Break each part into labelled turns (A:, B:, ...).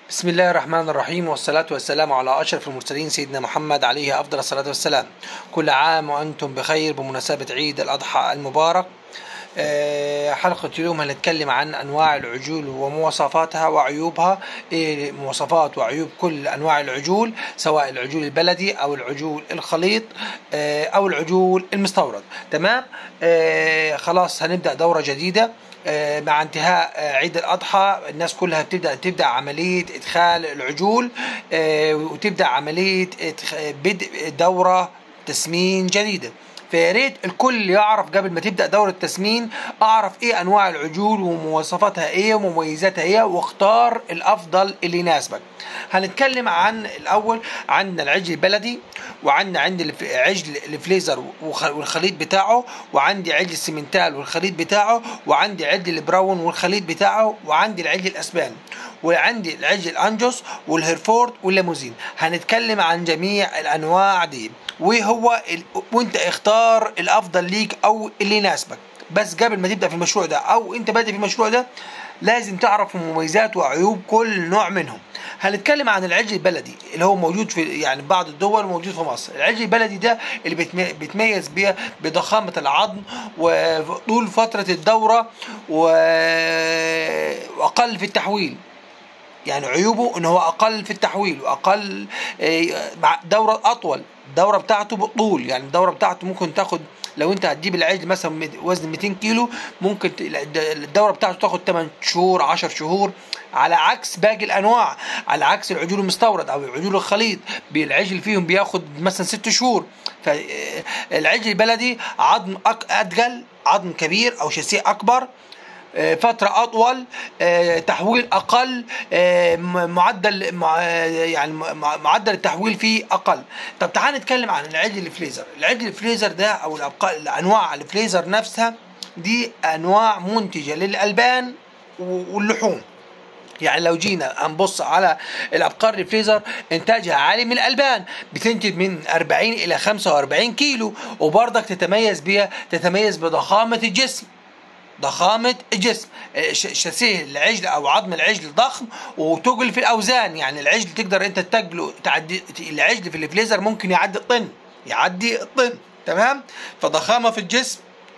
A: بسم الله الرحمن الرحيم والصلاة والسلام على أشرف المرسلين سيدنا محمد عليه أفضل الصلاة والسلام كل عام وأنتم بخير بمناسبة عيد الأضحى المبارك آه، حلقة اليوم هنتكلم عن أنواع العجول ومواصفاتها وعيوبها إيه مواصفات وعيوب كل أنواع العجول سواء العجول البلدي أو العجول الخليط آه، أو العجول المستورد تمام آه، خلاص هنبدأ دورة جديدة آه، مع انتهاء آه، عيد الاضحى الناس كلها بتبدا تبدا عمليه ادخال العجول آه، وتبدا عمليه إدخ- بدء دوره تسمين جديده فيا ريت الكل يعرف قبل ما تبدا دوره التسمين اعرف ايه انواع العجول ومواصفاتها ايه ومميزاتها ايه واختار الافضل اللي يناسبك هنتكلم عن الاول عندنا العجل البلدي وعندنا عندي الف- عجل الفليزر وخ- والخليط بتاعه وعندي عجل السمنتال والخليط بتاعه وعندي عجل البراون والخليط بتاعه وعندي العجل الاسباني وعندي العجل الانجوس والهيرفورد والليموزين هنتكلم عن جميع الانواع دي وهو ال... وانت اختار الافضل ليك او اللي يناسبك بس قبل ما تبدا في المشروع ده او انت بادئ في المشروع ده لازم تعرف مميزات وعيوب كل نوع منهم هنتكلم عن العجل البلدي اللي هو موجود في يعني بعض الدول وموجود في مصر العجل البلدي ده اللي بيتمي- بيتميز بيه بضخامة العظم وطول فترة الدورة و- وأقل في التحويل يعني عيوبه ان هو اقل في التحويل واقل آه، مع دوره اطول الدوره بتاعته بالطول يعني الدوره بتاعته ممكن تاخد لو انت هتجيب العجل مثلا مت- وزن 200 كيلو ممكن ت- الدوره بتاعته تاخد 8 شهور 10 شهور على عكس باقي الانواع على عكس العجول المستورد او العجول الخليط بي- العجل فيهم بياخد مثلا 6 شهور فالعجل البلدي عظم أك- اتقل عظم كبير او شاسيه اكبر آه، فترة أطول آه، تحويل أقل آه، م- معدل مع- آه، يعني م- مع- معدل التحويل فيه أقل طب تعال نتكلم عن العجل الفليزر العجل الفليزر ده أو الأبقاء الأنواع الفليزر نفسها دي أنواع منتجة للألبان و- واللحوم يعني لو جينا نبص على الابقار الفريزر انتاجها عالي من الالبان بتنتج من 40 الى 45 كيلو وبرضك تتميز بها تتميز بضخامه الجسم ضخامة الجسم ش- شاسيه العجل او عظم العجل ضخم وتقل في الاوزان يعني العجل تقدر انت تقله تعدي العجل في الفليزر ممكن يعدي الطن يعدي الطن تمام فضخامة في الجسم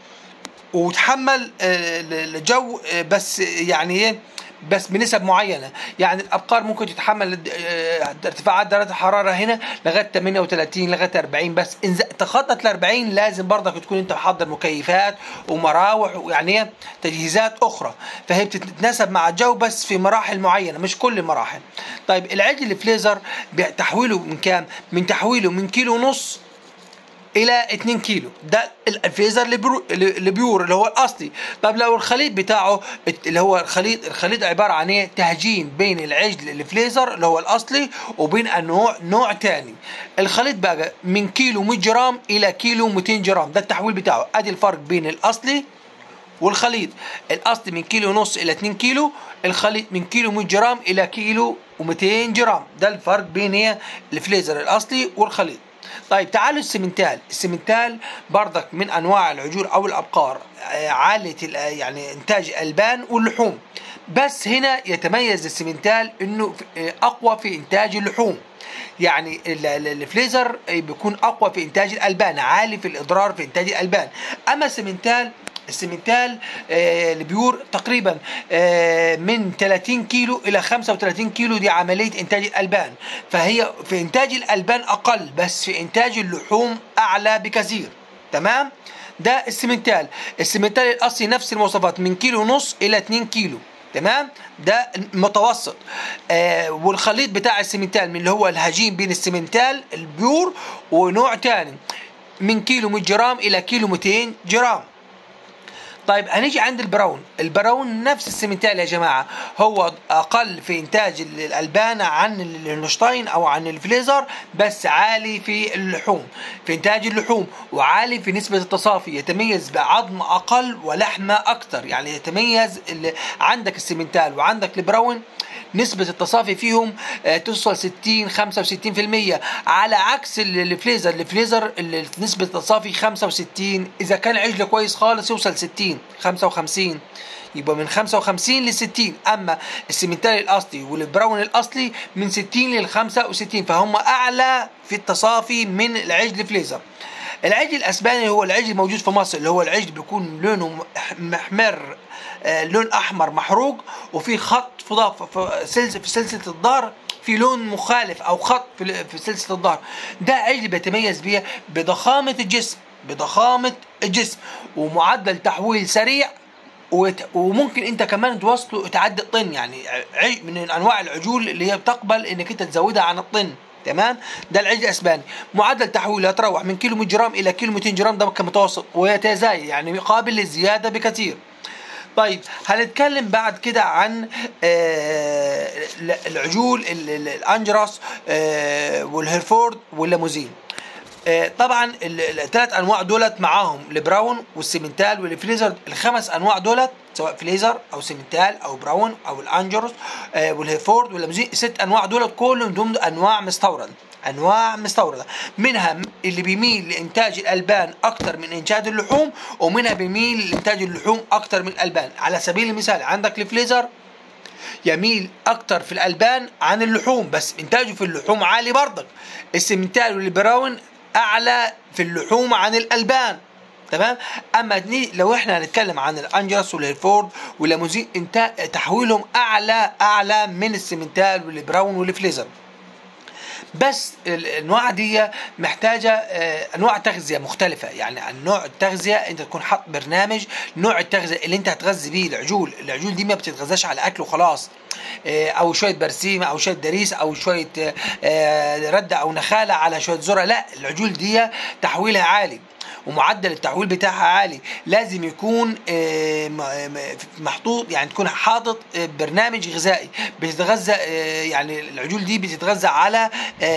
A: وتحمل آه، الجو آه، بس يعني ايه بس بنسب معينه يعني الابقار ممكن تتحمل آه، ارتفاعات درجه الحراره هنا لغايه 38 لغايه 40 بس ان ز- تخطت ال 40 لازم برضك تكون انت محضر مكيفات ومراوح ويعني ايه تجهيزات اخرى فهي بتتناسب مع الجو بس في مراحل معينه مش كل المراحل طيب العجل الفليزر تحويله من كام من تحويله من كيلو ونص الى 2 كيلو ده الفريزر البرو- البيور اللي هو الاصلي طب لو الخليط بتاعه اللي هو الخليط الخليط عباره عن ايه تهجين بين العجل الفليزر اللي هو الاصلي وبين النوع نوع تاني الخليط بقى من كيلو 100 جرام الى كيلو 200 جرام ده التحويل بتاعه ادي الفرق بين الاصلي والخليط الاصلي من كيلو ونص الى 2 كيلو الخليط من كيلو 100 جرام الى كيلو و200 جرام ده الفرق بين ايه الفليزر الاصلي والخليط طيب تعالوا السمنتال السمنتال برضك من انواع العجول او الابقار آه، عاليه ال- آه، يعني انتاج الالبان واللحوم بس هنا يتميز السمنتال انه في- آه، اقوى في انتاج اللحوم يعني ال- ال- الفليزر بيكون اقوى في انتاج الالبان عالي في الاضرار في انتاج الالبان اما السمنتال السمنتال آه البيور تقريبا آه من 30 كيلو الى 35 كيلو دي عمليه انتاج الالبان فهي في انتاج الالبان اقل بس في انتاج اللحوم اعلى بكثير تمام ده السمنتال السمنتال الاصلي نفس المواصفات من كيلو ونص الى 2 كيلو تمام ده المتوسط آه والخليط بتاع السمنتال من اللي هو الهجين بين السمنتال البيور ونوع تاني من كيلو 100 جرام الى كيلو 200 جرام طيب هنيجي عند البراون البراون نفس السمنتال يا جماعة هو أقل في إنتاج الألبان عن الهولشتاين أو عن الفليزر بس عالي في اللحوم في إنتاج اللحوم وعالي في نسبة التصافي يتميز بعظم أقل ولحمة أكثر يعني يتميز ال- عندك السمنتال وعندك البراون نسبة التصافي فيهم آه، توصل 60 65% على عكس ال- الفليزر الفليزر ال- نسبة التصافي 65 إذا كان عجل كويس خالص يوصل 60 55 يبقى من 55 ل 60 اما السيمنتالي الاصلي والبراون الاصلي من 60 لل 65 فهم اعلى في التصافي من العجل فليزر العجل الاسباني هو العجل الموجود في مصر اللي هو العجل بيكون لونه محمر آه، لون احمر محروق وفي خط في ضف- في سلسله في سلسله الظهر في لون مخالف او خط في في سلسله الظهر ده عجل بيتميز بيه بضخامه الجسم بضخامه الجسم ومعدل تحويل سريع وت- وممكن انت كمان توصله تعدي الطن يعني عج من انواع العجول اللي هي بتقبل انك انت تزودها عن الطن تمام ده العجل الاسباني معدل تحويله يتراوح من كيلو 100 جرام الى كيلو 200 جرام ده كمتوسط ويتزايد يعني قابل للزياده بكثير طيب هنتكلم بعد كده عن آه، العجول ال- ال- الانجراس آه، والهيرفورد والليموزين آه، طبعا الثلاث انواع دولت معاهم البراون والسيمنتال والفليزر الخمس انواع دولت سواء فليزر او سيمنتال او براون او الانجروس آه، والهيفورد والليموزين الست انواع دولت كلهم ضمن انواع مستورده انواع مستورده منها اللي بيميل لانتاج الالبان اكثر من انتاج اللحوم ومنها بيميل لانتاج اللحوم اكثر من الالبان على سبيل المثال عندك الفليزر يميل اكتر في الالبان عن اللحوم بس انتاجه في اللحوم عالي برضك السمنتال والبراون اعلى في اللحوم عن الالبان تمام اما دي لو احنا هنتكلم عن الانجلس والهيرفورد والليموزين انت تحويلهم اعلى اعلى من السمنتال والبراون والفليزر بس الانواع دي محتاجه آه، انواع تغذيه مختلفه يعني عن نوع التغذيه انت تكون حاط برنامج نوع التغذيه اللي انت هتغذي بيه العجول العجول دي ما بتتغذاش على اكل وخلاص آه، او شويه برسيم او شويه دريس او شويه آه، آه، رده او نخاله على شويه ذره لا العجول دي تحويلها عالي ومعدل التحويل بتاعها عالي لازم يكون آه، م- م- محطوط يعني تكون حاطط آه، برنامج غذائي بتتغذى آه، يعني العجول دي بتتغذى على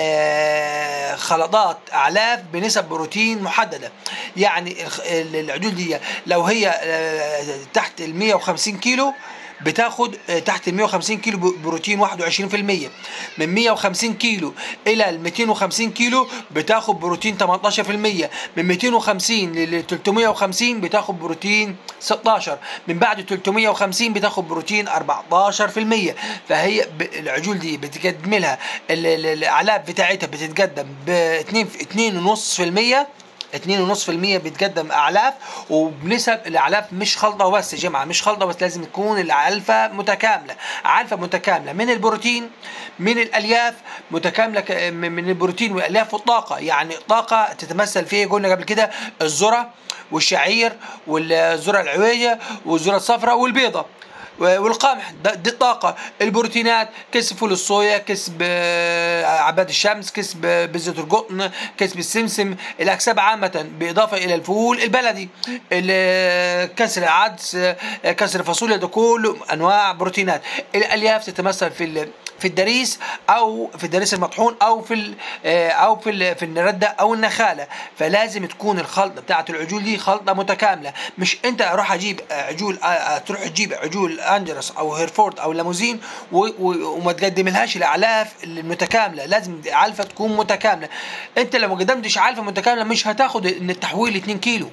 A: آه، خلطات اعلاف بنسب بروتين محدده يعني الخ- العجول دي لو هي آه، تحت ال 150 كيلو بتاخد آه، تحت ال 150 كيلو ب- بروتين 21% من 150 كيلو الى ال 250 كيلو بتاخد بروتين 18% من 250 ل 350 بتاخد بروتين 16 من بعد 350 بتاخد بروتين 14% فهي ب- العجول دي بتقدم لها ال- ال- الاعلاف بتاعتها بتتقدم ب 2 2.5% 2.5% بيتقدم اعلاف وبنسب الاعلاف مش خلطه وبس يا جماعه مش خلطه بس لازم تكون العلفه متكامله علفه متكامله من البروتين من الالياف متكامله ك- من البروتين والالياف والطاقه يعني طاقه تتمثل في قلنا قبل كده الذره والشعير والذره العويجه والذره الصفراء والبيضه والقمح ده- دي الطاقة البروتينات كسب فول الصويا كسب آه، عباد الشمس كسب آه، بزة القطن كسب السمسم الأكساب عامة بإضافة إلى الفول البلدي ال- كسر العدس آه، كسر الفاصوليا ده كله أنواع بروتينات الألياف تتمثل في ال- في الدريس او في الدريس المطحون او في ال- آه، او في ال- في الرده او النخاله فلازم تكون الخلطه بتاعت العجول دي خلطه متكامله مش انت اروح اجيب آه، عجول آه، آه، تروح تجيب عجول انجلس او هيرفورد او ليموزين و- و- وما تقدملهاش الاعلاف المتكامله لازم علفه تكون متكامله انت لو ما قدمتش علفه متكامله مش هتاخد ان التحويل 2 كيلو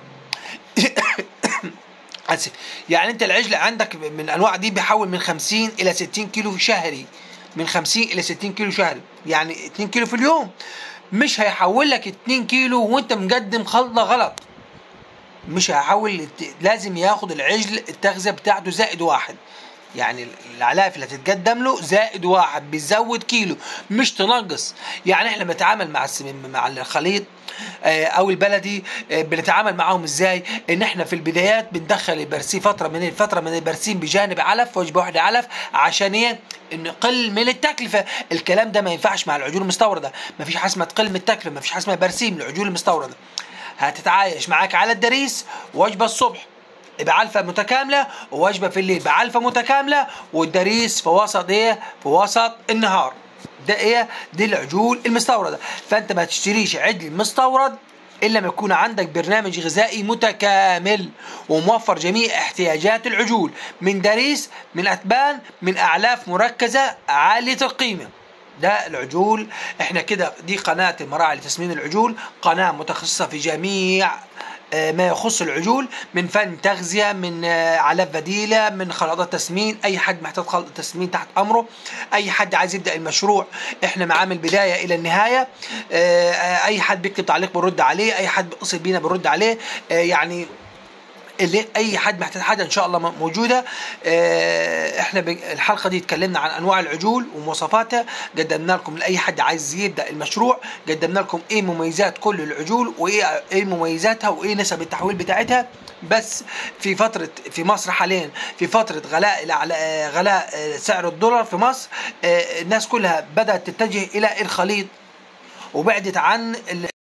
A: اسف يعني انت العجل عندك من الانواع دي بيحول من 50 الى 60 كيلو شهري من 50 الى 60 كيلو شهري يعني 2 كيلو في اليوم مش هيحول لك 2 كيلو وانت مقدم خلطه غلط مش هيحول لازم ياخد العجل التغذيه بتاعته زائد واحد يعني العلاف اللي هتتقدم له زائد واحد بيزود كيلو مش تنقص يعني احنا بنتعامل مع السم- مع الخليط آه، او البلدي آه، بنتعامل معاهم ازاي ان احنا في البدايات بندخل البرسيم فتره من فتره من البرسيم بجانب علف وجبه واحده علف عشان ايه نقل من التكلفه الكلام ده ما ينفعش مع العجول المستورده ما فيش حاجه اسمها تقل من التكلفه ما فيش حاجه اسمها برسيم للعجول المستورده هتتعايش معاك على الدريس وجبه الصبح بعلفة متكاملة ووجبة في الليل بعلفة متكاملة والدريس في وسط ايه في وسط النهار ده ايه دي العجول المستوردة فانت ما تشتريش عجل مستورد الا ما يكون عندك برنامج غذائي متكامل وموفر جميع احتياجات العجول من دريس من اتبان من اعلاف مركزه عاليه القيمه ده العجول احنا كده دي قناه المراعي لتسمين العجول قناه متخصصه في جميع آه، ما يخص العجول من فن تغذية من آه، علف بديلة من خلطات تسمين أي حد محتاج خلط تسمين تحت أمره أي حد عايز يبدأ المشروع إحنا معاه من البداية إلى النهاية آه، آه، أي حد بيكتب تعليق بنرد عليه أي حد بيتصل بينا بنرد عليه آه، يعني اللي اي حد محتاج حاجه ان شاء الله م- موجوده آه، احنا ب- الحلقه دي اتكلمنا عن انواع العجول ومواصفاتها قدمنا لكم لاي حد عايز يبدا المشروع قدمنا لكم ايه مميزات كل العجول وايه ايه مميزاتها وايه نسب التحويل بتاعتها بس في فترة في مصر حاليا في فترة غلاء الأعلى- آه، غلاء آه، سعر الدولار في مصر آه، الناس كلها بدأت تتجه إلى الخليط وبعدت عن ال-